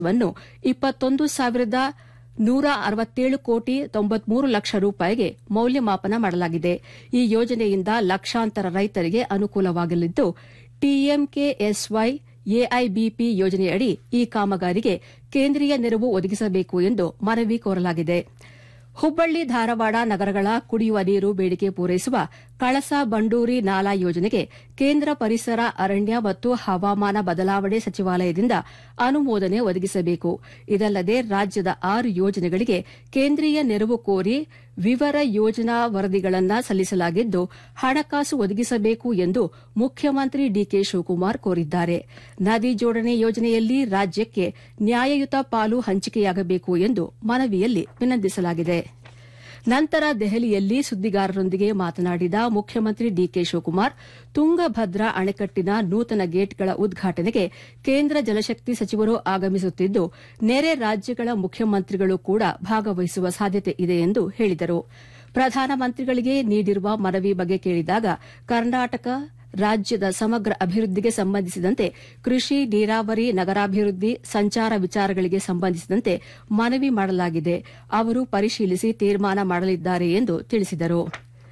ವನ್ನು ಇಪ್ಪತ್ತೊಂದು ಸಾವಿರದ ನೂರ ಅರವತ್ತೇಳು ಕೋಟಿ ತೊಂಬತ್ಮೂರು ಲಕ್ಷ ರೂಪಾಯಿಗೆ ಮೌಲ್ಯಮಾಪನ ಮಾಡಲಾಗಿದೆ ಈ ಯೋಜನೆಯಿಂದ ಲಕ್ಷಾಂತರ ರೈತರಿಗೆ ಅನುಕೂಲವಾಗಲಿದ್ದು ಟಿಎಂಕೆಎಸ್ವೈ ಎಐಬಿಪಿ ಯೋಜನೆಯಡಿ ಈ ಕಾಮಗಾರಿಗೆ ಕೇಂದ್ರೀಯ ನೆರವು ಒದಗಿಸಬೇಕು ಎಂದು ಮನವಿ ಕೋರಲಾಗಿದೆ ಹುಬ್ಬಳ್ಳಿ ಧಾರವಾಡ ನಗರಗಳ ಕುಡಿಯುವ ನೀರು ಬೇಡಿಕೆ ಪೂರೈಸುವ ಕಳಸಾ ಬಂಡೂರಿ ನಾಲಾ ಯೋಜನೆಗೆ ಕೇಂದ್ರ ಪರಿಸರ ಅರಣ್ಯ ಮತ್ತು ಹವಾಮಾನ ಬದಲಾವಣೆ ಸಚಿವಾಲಯದಿಂದ ಅನುಮೋದನೆ ಒದಗಿಸಬೇಕು ಇದಲ್ಲದೆ ರಾಜ್ಯದ ಆರು ಯೋಜನೆಗಳಿಗೆ ಕೇಂದ್ರೀಯ ನೆರವು ಕೋರಿ ವಿವರ ಯೋಜನಾ ವರದಿಗಳನ್ನು ಸಲ್ಲಿಸಲಾಗಿದ್ದು ಹಣಕಾಸು ಒದಗಿಸಬೇಕು ಎಂದು ಮುಖ್ಯಮಂತ್ರಿ ಡಿಕೆ ಶಿವಕುಮಾರ್ ಕೋರಿದ್ದಾರೆ ನದಿ ಜೋಡಣೆ ಯೋಜನೆಯಲ್ಲಿ ರಾಜ್ಯಕ್ಕೆ ನ್ಯಾಯಯುತ ಪಾಲು ಹಂಚಿಕೆಯಾಗಬೇಕು ಎಂದು ಮನವಿಯಲ್ಲಿ ವಿನಂತಿಸಲಾಗಿದೆ ನಂತರ ದೆಹಲಿಯಲ್ಲಿ ಸುದ್ದಿಗಾರರೊಂದಿಗೆ ಮಾತನಾಡಿದ ಮುಖ್ಯಮಂತ್ರಿ ಡಿಕೆ ಶಿವಕುಮಾರ್ ತುಂಗಭದ್ರಾ ಅಣೆಕಟ್ಟಿನ ನೂತನ ಗೇಟ್ಗಳ ಉದ್ಘಾಟನೆಗೆ ಕೇಂದ್ರ ಜಲಶಕ್ತಿ ಸಚಿವರು ಆಗಮಿಸುತ್ತಿದ್ದು ನೆರೆ ರಾಜ್ಯಗಳ ಮುಖ್ಯಮಂತ್ರಿಗಳು ಕೂಡ ಭಾಗವಹಿಸುವ ಸಾಧ್ಯತೆ ಇದೆ ಎಂದು ಹೇಳಿದರು ಪ್ರಧಾನಮಂತ್ರಿಗಳಿಗೆ ನೀಡಿರುವ ಮನವಿ ಬಗ್ಗೆ ಕೇಳಿದಾಗ ಕರ್ನಾಟಕ ರಾಜ್ಯದ ಸಮಗ್ರ ಅಭಿವೃದ್ದಿಗೆ ಸಂಬಂಧಿಸಿದಂತೆ ಕೃಷಿ ನೀರಾವರಿ ನಗರಾಭಿವೃದ್ದಿ ಸಂಚಾರ ವಿಚಾರಗಳಿಗೆ ಸಂಬಂಧಿಸಿದಂತೆ ಮನವಿ ಮಾಡಲಾಗಿದೆ ಅವರು ಪರಿಶೀಲಿಸಿ ತೀರ್ಮಾನ ಮಾಡಲಿದ್ದಾರೆ ಎಂದು ತಿಳಿಸಿದರು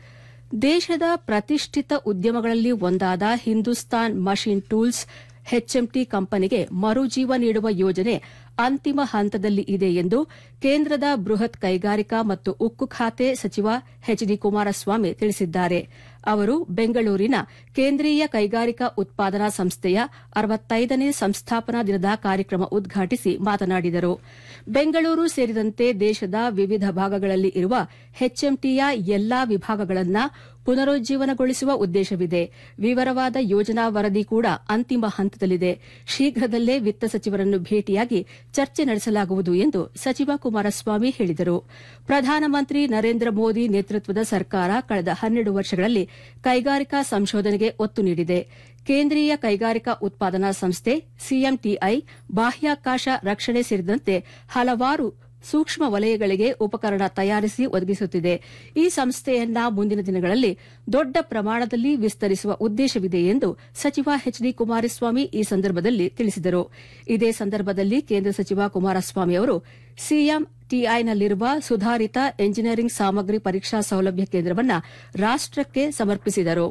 ದೇಶದ ಪ್ರತಿಷ್ಠಿತ ಉದ್ಯಮಗಳಲ್ಲಿ ಒಂದಾದ ಹಿಂದೂಸ್ತಾನ್ ಮಷಿನ್ ಟೂಲ್ಸ್ ಎಚ್ಎಂಟಿ ಕಂಪನಿಗೆ ಮರುಜೀವ ನೀಡುವ ಯೋಜನೆ ಅಂತಿಮ ಹಂತದಲ್ಲಿ ಇದೆ ಎಂದು ಕೇಂದ್ರದ ಬೃಹತ್ ಕೈಗಾರಿಕಾ ಮತ್ತು ಉಕ್ಕು ಖಾತೆ ಸಚಿವ ಎಚ್ ಡಿ ಕುಮಾರಸ್ವಾಮಿ ತಿಳಿಸಿದ್ದಾರೆ ಅವರು ಬೆಂಗಳೂರಿನ ಕೇಂದ್ರೀಯ ಕೈಗಾರಿಕಾ ಉತ್ಪಾದನಾ ಸಂಸ್ಥೆಯ ಅರವತ್ತೈದನೇ ಸಂಸ್ಥಾಪನಾ ದಿನದ ಕಾರ್ಯಕ್ರಮ ಉದ್ಘಾಟಿಸಿ ಮಾತನಾಡಿದರು ಬೆಂಗಳೂರು ಸೇರಿದಂತೆ ದೇಶದ ವಿವಿಧ ಭಾಗಗಳಲ್ಲಿ ಇರುವ ಎಚ್ಎಂಟಿಯ ಎಲ್ಲಾ ವಿಭಾಗಗಳನ್ನು ಪುನರುಜ್ಜೀವನಗೊಳಿಸುವ ಉದ್ದೇಶವಿದೆ ವಿವರವಾದ ಯೋಜನಾ ವರದಿ ಕೂಡ ಅಂತಿಮ ಹಂತದಲ್ಲಿದೆ ಶೀಘ್ರದಲ್ಲೇ ವಿತ್ತ ಸಚಿವರನ್ನು ಭೇಟಿಯಾಗಿ ಚರ್ಚೆ ನಡೆಸಲಾಗುವುದು ಎಂದು ಸಚಿವ ಕುಮಾರಸ್ವಾಮಿ ಹೇಳಿದರು ಪ್ರಧಾನಮಂತ್ರಿ ನರೇಂದ್ರ ಮೋದಿ ನೇತೃತ್ವದ ಸರ್ಕಾರ ಕಳೆದ ಹನ್ನೆರಡು ವರ್ಷಗಳಲ್ಲಿ ಕೈಗಾರಿಕಾ ಸಂಶೋಧನೆಗೆ ಒತ್ತು ನೀಡಿದೆ ಕೇಂದ್ರೀಯ ಕೈಗಾರಿಕಾ ಉತ್ಪಾದನಾ ಸಂಸ್ಥೆ ಸಿಎಂಟಿಐ ಬಾಹ್ಯಾಕಾಶ ರಕ್ಷಣೆ ಸೇರಿದಂತೆ ಹಲವಾರು ಸೂಕ್ಷ್ಮ ವಲಯಗಳಿಗೆ ಉಪಕರಣ ತಯಾರಿಸಿ ಒದಗಿಸುತ್ತಿದೆ ಈ ಸಂಸ್ಥೆಯನ್ನ ಮುಂದಿನ ದಿನಗಳಲ್ಲಿ ದೊಡ್ಡ ಪ್ರಮಾಣದಲ್ಲಿ ವಿಸ್ತರಿಸುವ ಉದ್ದೇಶವಿದೆ ಎಂದು ಸಚಿವ ಎಚ್ ಡಿ ಕುಮಾರಸ್ವಾಮಿ ಈ ಸಂದರ್ಭದಲ್ಲಿ ತಿಳಿಸಿದರು ಇದೇ ಸಂದರ್ಭದಲ್ಲಿ ಕೇಂದ್ರ ಸಚಿವ ಕುಮಾರಸ್ವಾಮಿ ಅವರು ಸಿಎಂಟಿಐನಲ್ಲಿರುವ ಸುಧಾರಿತ ಎಂಜಿನಿಯರಿಂಗ್ ಸಾಮಗ್ರಿ ಪರೀಕ್ಷಾ ಸೌಲಭ್ಯ ಕೇಂದ್ರವನ್ನು ರಾಷ್ಟಕ್ಕೆ ಸಮರ್ಪಿಸಿದರು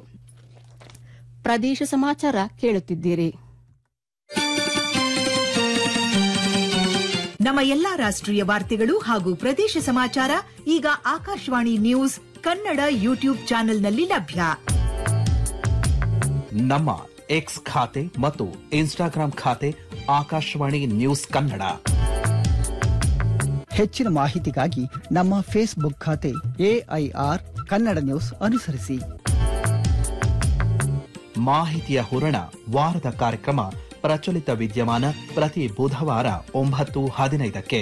ಪ್ರದೇಶ ಸಮಾಚಾರ ಕೇಳುತ್ತಿದ್ದೀರಿ ನಮ್ಮ ಎಲ್ಲಾ ರಾಷ್ಟ್ರೀಯ ವಾರ್ತೆಗಳು ಹಾಗೂ ಪ್ರದೇಶ ಸಮಾಚಾರ ಈಗ ಆಕಾಶವಾಣಿ ನ್ಯೂಸ್ ಕನ್ನಡ ಯೂಟ್ಯೂಬ್ ಚಾನೆಲ್ನಲ್ಲಿ ಲಭ್ಯ ನಮ್ಮ ಎಕ್ಸ್ ಖಾತೆ ಮತ್ತು ಇನ್ಸ್ಟಾಗ್ರಾಂ ಖಾತೆ ಆಕಾಶವಾಣಿ ನ್ಯೂಸ್ ಕನ್ನಡ ಹೆಚ್ಚಿನ ಮಾಹಿತಿಗಾಗಿ ನಮ್ಮ ಫೇಸ್ಬುಕ್ ಖಾತೆ ಎಐಆರ್ ಕನ್ನಡ ನ್ಯೂಸ್ ಅನುಸರಿಸಿ ಮಾಹಿತಿಯ ಹೂರಣ ವಾರದ ಕಾರ್ಯಕ್ರಮ ಪ್ರಚಲಿತ ವಿದ್ಯಮಾನ ಪ್ರತಿ ಬುಧವಾರ ಒಂಬತ್ತು ಹದಿನೈದಕ್ಕೆ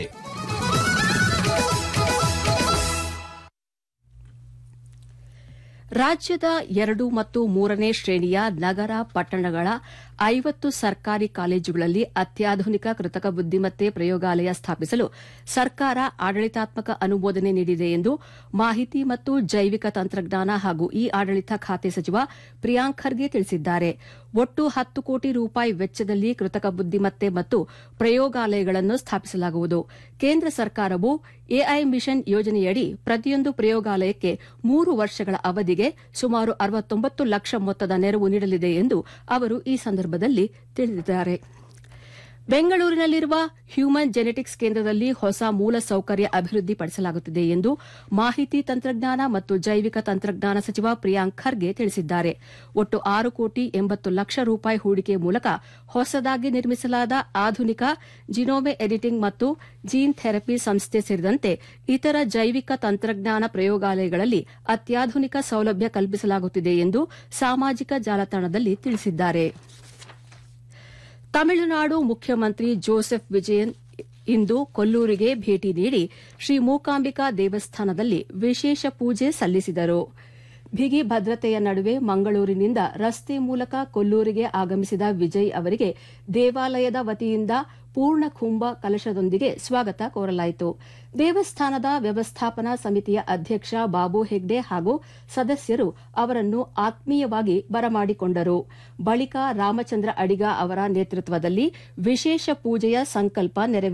ರಾಜ್ಯದ ಎರಡು ಮತ್ತು ಮೂರನೇ ಶ್ರೇಣಿಯ ನಗರ ಪಟ್ಟಣಗಳ ಐವತ್ತು ಸರ್ಕಾರಿ ಕಾಲೇಜುಗಳಲ್ಲಿ ಅತ್ಯಾಧುನಿಕ ಕೃತಕ ಬುದ್ದಿಮತ್ತೆ ಪ್ರಯೋಗಾಲಯ ಸ್ಥಾಪಿಸಲು ಸರ್ಕಾರ ಆಡಳಿತಾತ್ಮಕ ಅನುಮೋದನೆ ನೀಡಿದೆ ಎಂದು ಮಾಹಿತಿ ಮತ್ತು ಜೈವಿಕ ತಂತ್ರಜ್ಞಾನ ಹಾಗೂ ಇ ಆಡಳಿತ ಖಾತೆ ಸಚಿವ ಪ್ರಿಯಾಂಕ್ ಖರ್ಗೆ ತಿಳಿಸಿದ್ದಾರೆ ಒಟ್ಟು ಹತ್ತು ಕೋಟಿ ರೂಪಾಯಿ ವೆಚ್ಚದಲ್ಲಿ ಕೃತಕ ಬುದ್ದಿಮತ್ತೆ ಮತ್ತು ಪ್ರಯೋಗಾಲಯಗಳನ್ನು ಸ್ಥಾಪಿಸಲಾಗುವುದು ಕೇಂದ್ರ ಸರ್ಕಾರವು ಎಐ ಮಿಷನ್ ಯೋಜನೆಯಡಿ ಪ್ರತಿಯೊಂದು ಪ್ರಯೋಗಾಲಯಕ್ಕೆ ಮೂರು ವರ್ಷಗಳ ಅವಧಿಗೆ ಸುಮಾರು ಅರವತ್ತೊಂಬತ್ತು ಲಕ್ಷ ಮೊತ್ತದ ನೆರವು ನೀಡಲಿದೆ ಎಂದು ಅವರು ಈ ಸಂದರ್ಭದಲ್ಲಿ ತಿಳಿಸಿದ್ದಾರೆ ಬೆಂಗಳೂರಿನಲ್ಲಿರುವ ಹ್ಯೂಮನ್ ಜೆನೆಟಿಕ್ಸ್ ಕೇಂದ್ರದಲ್ಲಿ ಹೊಸ ಮೂಲಸೌಕರ್ಯ ಅಭಿವೃದ್ಧಿಪಡಿಸಲಾಗುತ್ತಿದೆ ಎಂದು ಮಾಹಿತಿ ತಂತ್ರಜ್ಞಾನ ಮತ್ತು ಜೈವಿಕ ತಂತ್ರಜ್ಞಾನ ಸಚಿವ ಪ್ರಿಯಾಂಕ್ ಖರ್ಗೆ ತಿಳಿಸಿದ್ದಾರೆ ಒಟ್ಟು ಆರು ಕೋಟಿ ಎಂಬತ್ತು ಲಕ್ಷ ರೂಪಾಯಿ ಹೂಡಿಕೆ ಮೂಲಕ ಹೊಸದಾಗಿ ನಿರ್ಮಿಸಲಾದ ಆಧುನಿಕ ಜಿನೋಮೆ ಎಡಿಟಿಂಗ್ ಮತ್ತು ಜೀನ್ ಥೆರಪಿ ಸಂಸ್ಥೆ ಸೇರಿದಂತೆ ಇತರ ಜೈವಿಕ ತಂತ್ರಜ್ಞಾನ ಪ್ರಯೋಗಾಲಯಗಳಲ್ಲಿ ಅತ್ಯಾಧುನಿಕ ಸೌಲಭ್ಯ ಕಲ್ಪಿಸಲಾಗುತ್ತಿದೆ ಎಂದು ಸಾಮಾಜಿಕ ಜಾಲತಾಣದಲ್ಲಿ ತಿಳಿಸಿದ್ದಾರೆ ತಮಿಳುನಾಡು ಮುಖ್ಯಮಂತ್ರಿ ಜೋಸೆಫ್ ವಿಜಯನ್ ಇಂದು ಕೊಲ್ಲೂರಿಗೆ ಭೇಟಿ ನೀಡಿ ಶ್ರೀ ಮೂಕಾಂಬಿಕಾ ದೇವಸ್ಥಾನದಲ್ಲಿ ವಿಶೇಷ ಪೂಜೆ ಸಲ್ಲಿಸಿದರು ಬಿಗಿ ಭದ್ರತೆಯ ನಡುವೆ ಮಂಗಳೂರಿನಿಂದ ರಸ್ತೆ ಮೂಲಕ ಕೊಲ್ಲೂರಿಗೆ ಆಗಮಿಸಿದ ವಿಜಯ್ ಅವರಿಗೆ ದೇವಾಲಯದ ವತಿಯಿಂದ ಪೂರ್ಣ ಕುಂಭ ಕಲಶದೊಂದಿಗೆ ಸ್ವಾಗತ ಕೋರಲಾಯಿತು ದೇವಸ್ಥಾನದ ವ್ಯವಸ್ಥಾಪನಾ ಸಮಿತಿಯ ಅಧ್ಯಕ್ಷ ಬಾಬು ಹೆಗ್ಡೆ ಹಾಗೂ ಸದಸ್ಯರು ಅವರನ್ನು ಆತ್ಮೀಯವಾಗಿ ಬರಮಾಡಿಕೊಂಡರು ಬಳಿಕ ರಾಮಚಂದ್ರ ಅಡಿಗ ಅವರ ನೇತೃತ್ವದಲ್ಲಿ ವಿಶೇಷ ಪೂಜೆಯ ಸಂಕಲ್ಪ ನೆರವೇರಿಸಲಾಯಿತು